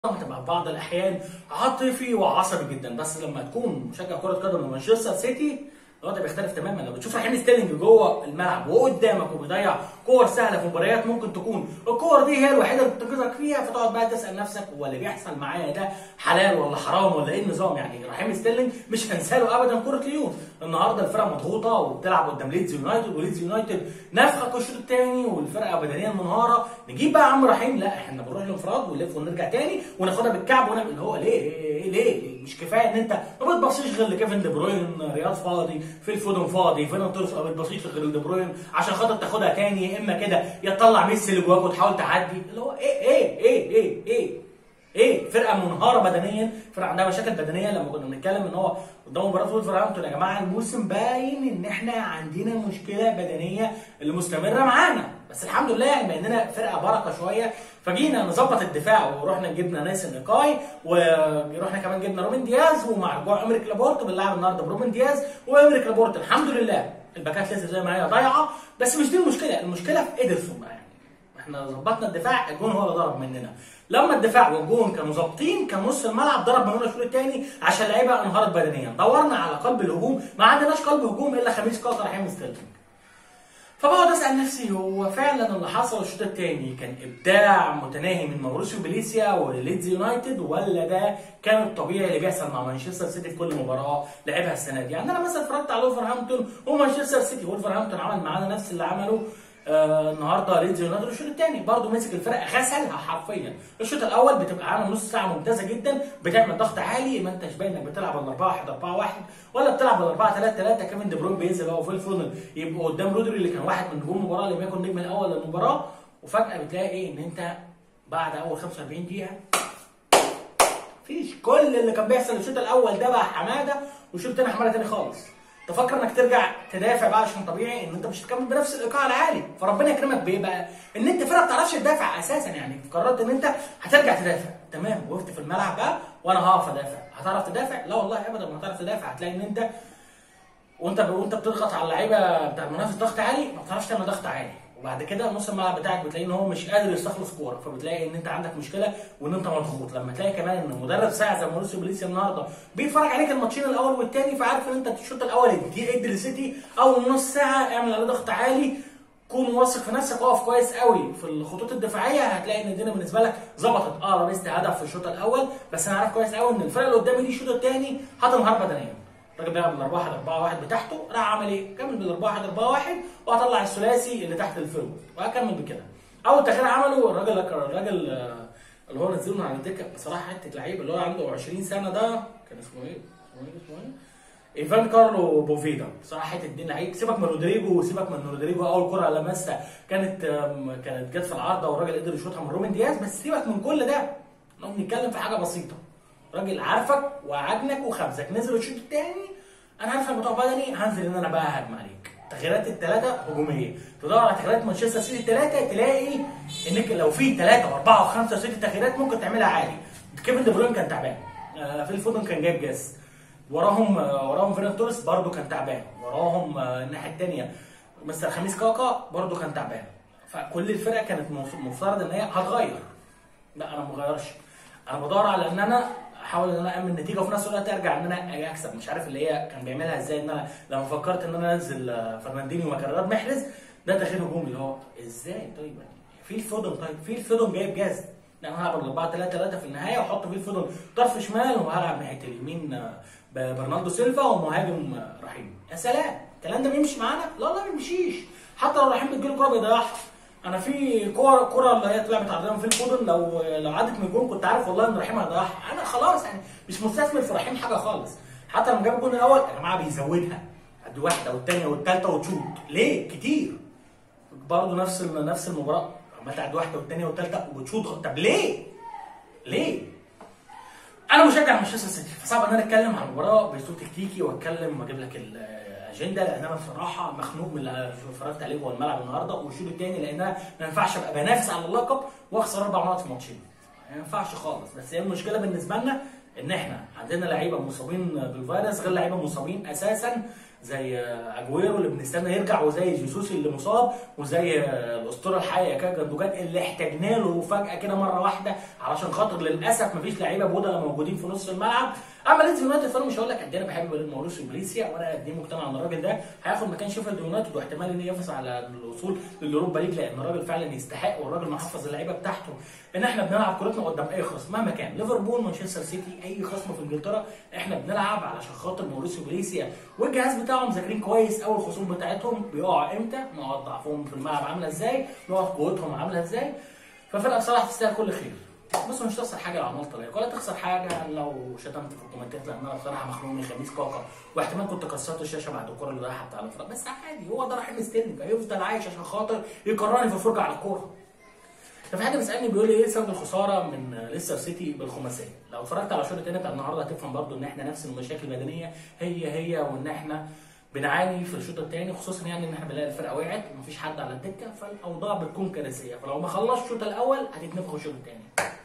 هتبقى في بعض الاحيان عاطفي وعصبي جدا بس لما تكون مشجع كره قدم لمانشستر سيتي الوضع بيختلف تماما لما تشوف رحيم ستيرلينج جوه الملعب وقدامك وبيضيع كور سهله في مباريات ممكن تكون الكور دي هي الوحيده اللي بتنقذك فيها فتقعد بقى تسال نفسك هو اللي بيحصل معايا ده حلال ولا حرام ولا ايه النظام يعني رحيم ستيرلينج مش هنساله ابدا كره ليون النهارده الفرقه مضغوطه وبتلعب قدام ليدز يونايتد وليدز يونايتد نافخه الشوط الثاني والفرقه بدنيا منهاره نجيب بقى عم رحيم لا احنا بنروح الانفراد ونلف ونرجع تاني وناخدها بالكعب ونعمل اللي هو ليه ليه, ليه؟ مش كفايه ان انت ما بتبصيش غير لكيفن دي بروين رياض فاضي في الفودن فاضي فيران توريس ما بتبصيش غير لدي بروين عشان خاطر تاخدها تاني يا اما كده يا تطلع ميسي اللي جواك وتحاول تعدي اللي هو ايه ايه ايه ايه ايه ايه فرقه منهاره بدنيا فرقه عندها مشاكل بدنيه لما كنا بنتكلم ان هو قدام مباراه ولفرهامبتون يا جماعه الموسم باين ان احنا عندنا مشكله بدنيه اللي مستمره معانا بس الحمد لله يعني بما اننا فرقه بركه شويه فجينا نظبط الدفاع ورحنا جبنا نايسن ايكاي ورحنا كمان جبنا روبن دياز ومع رجوع امريك لابورت بنلعب النهارده بروبن دياز وامريك لابورت الحمد لله الباكات لسه زي ما هي ضايعه بس مش دي المشكله المشكله في ايدرسون بقى يعني احنا ظبطنا الدفاع الجون هو اللي ضرب مننا لما الدفاع والجون كانوا ظابطين كان نص الملعب ضرب مننا الشوط الثاني عشان اللعيبه انهارت بدنيا دورنا على قلب الهجوم ما عندناش قلب هجوم الا خميس كاكا رحيم ستيرلينج فبقعد اسال نفسي هو فعلا اللي حصل الشوط الثاني كان ابداع متناهي من ماوريسيو بيليسيا وليدز يونايتد ولا ده كان الطبيعي اللي بيحصل مع مانشستر سيتي في كل مباراه لعبها السنه دي يعني انا مثلا اتفرجت على ولفرهامبتون ومانشستر سيتي ولفرهامبتون عمل معانا نفس اللي عمله آه النهارده ليدز يونايتد الشوط الثاني برضه مسك الفرقه غسلها حرفيا الشوط الاول بتبقى عامل نص ساعه ممتازه جدا بتعمل ضغط عالي ما انتش باين انك بتلعب ال 4 1 4 1 ولا بتلعب ال 4 3 3 كيفن دي بروين بينزل هو في الفونل يبقوا قدام رودري اللي كان واحد من نجوم المباراه لم يكن النجم الاول للمباراه وفجاه بتلاقي ايه ان انت بعد اول 45 دقيقه مفيش كل اللي كان بيحصل الشوط الاول ده بقى حماده والشوط الثاني حماده تاني خالص تفكر انك ترجع تدافع بقى عشان طبيعي ان انت مش هتكمل بنفس الايقاع العالي فربنا يكرمك بايه بقى؟ ان انت فرقه ما بتعرفش تدافع اساسا يعني قررت ان انت هترجع تدافع تمام وقفت في الملعب بقى وانا هقف ادافع هتعرف تدافع؟ لا والله ابدا ما هتعرف تدافع هتلاقي ان انت وانت وانت بتضغط على اللعيبه بتاع المنافس ضغط عالي ما بتعرفش تعمل ضغط عالي وبعد كده نص الملعب بتاعك بتلاقي ان هو مش قادر يستخلص كوره فبتلاقي ان انت عندك مشكله وان انت مضغوط لما تلاقي كمان ان مدرب ساعه زي ماuricio بوليسيا النهارده بيتفرج عليك الماتشين الاول والثاني فعارف ان انت الشوط الاول ادي ادي للسيتي اول نص ساعه اعمل عليه ضغط عالي كون واثق في نفسك واقف كويس قوي في الخطوط الدفاعيه هتلاقي ان الدنيا بالنسبه لك ظبطت اه لبست هدف في الشوط الاول بس انا عارف كويس قوي ان الفرقه اللي قدامي دي الشوط الثاني هتنهار بدنيا الراجل بيلعب بال 4 1 4 1 بتاعته راح عمل ايه؟ كمل بال 4 1 4 1 وهطلع الثلاثي اللي تحت الفيرو وهكمل بكده. اول تغيير عمله الراجل الراجل اللي هو نزله من على الدكه بصراحه حته لعيب اللي هو عنده 20 سنه ده كان اسمه ايه؟ اسمه ايه؟ اسمه ايه؟ ايفان كارلو بوفيدا بصراحه حته دين لعيب سيبك من رودريجو وسيبك من رودريجو اول كره لمسها كانت كانت جت في العارضه والراجل قدر يشوطها من روبن دياز بس سيبك من كل ده احنا بنتكلم في حاجه بسيطه راجل عارفك وعجنك وخبزك نزل الشوط الثاني انا عارف الموضوع بدني هنزل ان انا بقى اهاجم عليك تغييرات الثلاثه هجوميه تدور على تغييرات مانشستر سيتي الثلاثه تلاقي انك لو في ثلاثه واربعه وخمسه وست تغييرات ممكن تعملها عادي كيفن دي بروين كان تعبان آه في الفودن كان جايب جاز وراهم آه وراهم فيران توريس برده كان تعبان وراهم آه الناحيه الثانيه مستر خميس كاكا برده كان تعبان فكل الفرقه كانت مفترض ان هي هتغير لا انا ما بغيرش انا بدور على ان انا احاول ان انا اعمل نتيجه وفي نفس الوقت ارجع ان انا اكسب مش عارف اللي هي كان بيعملها ازاي ان انا لما فكرت ان انا انزل فرناندينيو مكان رياض محرز ده تغيير هجومي اللي هو ازاي طيب يعني في الفودن طيب في الفودن جايب جاز لا انا هلعب 4 3 3 في النهايه واحط فيه الفودن طرف شمال وهلعب ناحيه اليمين برناردو سيلفا ومهاجم رحيم يا سلام الكلام ده بيمشي معانا؟ لا لا ما بيمشيش حتى لو رحيم بتجيله كوره بيضيعها انا في كوره كوره اللي هي اتلعبت عرضيه في الفودن لو لو عدت من الجون كنت عارف والله ان رحيم هيضيعها انا خلاص يعني مش مستثمر في رحيم حاجه خالص حتى لما جاب الجون الاول يا جماعه بيزودها قد واحده والثانيه والثالثه وتشوط ليه كتير برضه نفس نفس المباراه عمال تعد واحده والثانيه والثالثه وبتشوط طب ليه؟ ليه؟ انا مشجع مانشستر سيتي فصعب ان انا اتكلم عن المباراه باسلوب تكتيكي واتكلم واجيب لك الاجنده لان انا بصراحه مخنوق من اللي اتفرجت عليه جوه الملعب النهارده والشوط الثاني لان انا ما ينفعش ابقى بنافس على اللقب واخسر اربع نقط في ماتشين ما ينفعش خالص بس هي المشكله بالنسبه لنا ان احنا عندنا لعيبه مصابين بالفيروس غير لعيبه مصابين اساسا زي اجويرو اللي بنستنى يرجع وزي جيسوس اللي مصاب وزي الاسطوره الحيه كاكا جندوجان اللي احتاجنا له فجاه كده مره واحده علشان خاطر للاسف مفيش لعيبه بدلاء موجودين في نص الملعب اما ليدز يونايتد فانا مش هقول لك قد ايه انا بحب ماوريسيو بريسيا وانا قد ايه مقتنع ان الراجل ده هياخد مكان شيفيلد يونايتد واحتمال ان ينافس على الوصول لليوروبا ليج لان الراجل فعلا يستحق والراجل محفظ اللعيبه بتاعته ان احنا بنلعب كورتنا قدام اي خصم مهما كان ليفربول مانشستر سيتي اي خصم في انجلترا احنا بنلعب علشان خاطر ماوريسيو بريسيا والجهاز بتاعهم مذاكرين كويس قوي الخصوم بتاعتهم بيقعوا امتى نقعد ضعفهم في الملعب عامله ازاي نقعد قوتهم عامله ازاي ففرقه بصراحه تستاهل كل خير بص مش تخسر حاجه لو عملت لايك ولا تخسر حاجه لو شتمت في الكومنتات لان انا بصراحه مخنوق من خميس كاكا واحتمال كنت كسرت الشاشه بعد الكوره اللي ضيعها بتاع الانفراد بس عادي هو ده رحيم ستيرلينج هيفضل عايش عشان خاطر يكرهني في الفرجه على الكوره كان في حد بيسالني بيقول لي ايه سبب الخساره من ليستر سيتي بالخماسيه لو اتفرجت على الشوط الثاني بتاع النهارده هتفهم برضو ان احنا نفس المشاكل البدنيه هي هي وان احنا بنعاني في الشوط الثاني خصوصا يعني ان احنا بنلاقي الفرقه وقعت ومفيش حد على الدكه فالاوضاع بتكون كارثيه فلو ما خلصش الشوط الاول هتتنفخوا الشوط الثاني